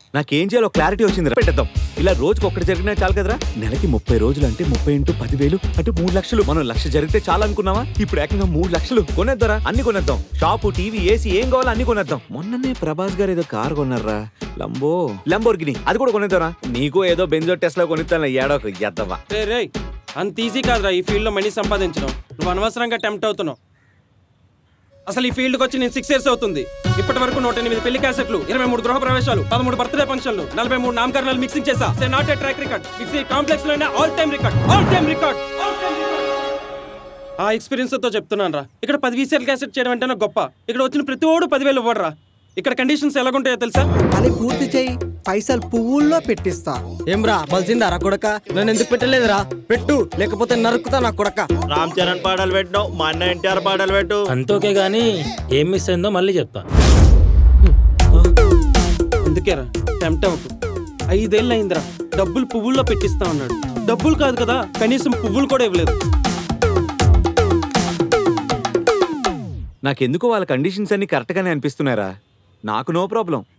నాకేం చేయాలో క్లారిటీ వచ్చింది పెట్టేద్దాం ఇలా రోజుకి ఒక్కటి జరిగినా చాలు కదరా నెలకి ముప్పై రోజులు అంటే ముప్పై ఇంటూ పదివేలు అంటే మూడు లక్షలు మనం లక్ష జరిగితే చాలా అనుకున్నావా ఇప్పుడు ఏకంగా మూడు లక్షలు కొనేద్దారా అన్ని కొనేద్దాం షాపు టీవీ ఏసీ ఏం కావాలో అన్ని కొనేద్దాం మొన్ననే ప్రభాస్ గారు ఏదో కార్ కొన్నారా లంబో లంబోర్గిని అది కూడా కొనేద్దారా నీకు ఏదో బెంజో టెస్ట్ లో కొనిస్తాను ఏడోకు ఎద్దవా రే రే అంత ఈజీ కాదురా ఈ ఫీల్డ్లో మనీ సంపాదించడం నువ్వు అనవసరంగా టెంప్ట్ అవుతున్నావు అసలు ఈ ఫీల్డ్కి వచ్చి నేను సిక్స్ ఇయర్స్ అవుతుంది ఇప్పటి వరకు నూట ఎనిమిది పెళ్లి క్యాసెట్లు ఇరవై మూడు గృహ ప్రవేశాలు పదమూడు బర్త్డే ఫంక్షన్లు నలభై మూడు నామకరణాలు మిక్సింగ్ చేసా say not a track record it's ఈ కాంప్లెక్స్ లోనే all time record all time record ఆ ఎక్స్పీరియన్స్ తో చెప్తున్నాను రా ఇక్కడ పది వీసీఎల్ క్యాసెట్ చేయడం అంటే నాకు గొప్ప ఇక్కడ వచ్చిన ప్రతి ఓడు పదివేలు ఇవ్వడరా ఇక్కడ కండిషన్స్ ఎలాగుంటాయో తెలుసా పని పూర్తి చేయి పైసలు పువ్వుల్లో పెట్టిస్తా ఏమ్రా బలిసిందా రా కొడక నన్ను ఎందుకు పెట్టలేదురా పెట్టు లేకపోతే నరుకుతా నా కొడక రామ్ చరణ్ పాటలు పెట్టినావు మా అన్న ఎన్టీఆర్ పాటలు పెట్టు అంతోకే గానీ ఏం మిస్ అయిందో మళ్ళీ చెప్తా అందుకేరా టెంప్ట్ అవ్వకు ఐదేళ్ళు అయిందిరా డబ్బులు పువ్వుల్లో పెట్టిస్తా ఉన్నాడు డబ్బులు కాదు కదా కనీసం పువ్వులు కూడా ఇవ్వలేదు నాకెందుకో వాళ్ళ కండిషన్స్ అన్ని కరెక్ట్ గానే అనిపిస్తున్నారా నాకు నో ప్రాబ్లం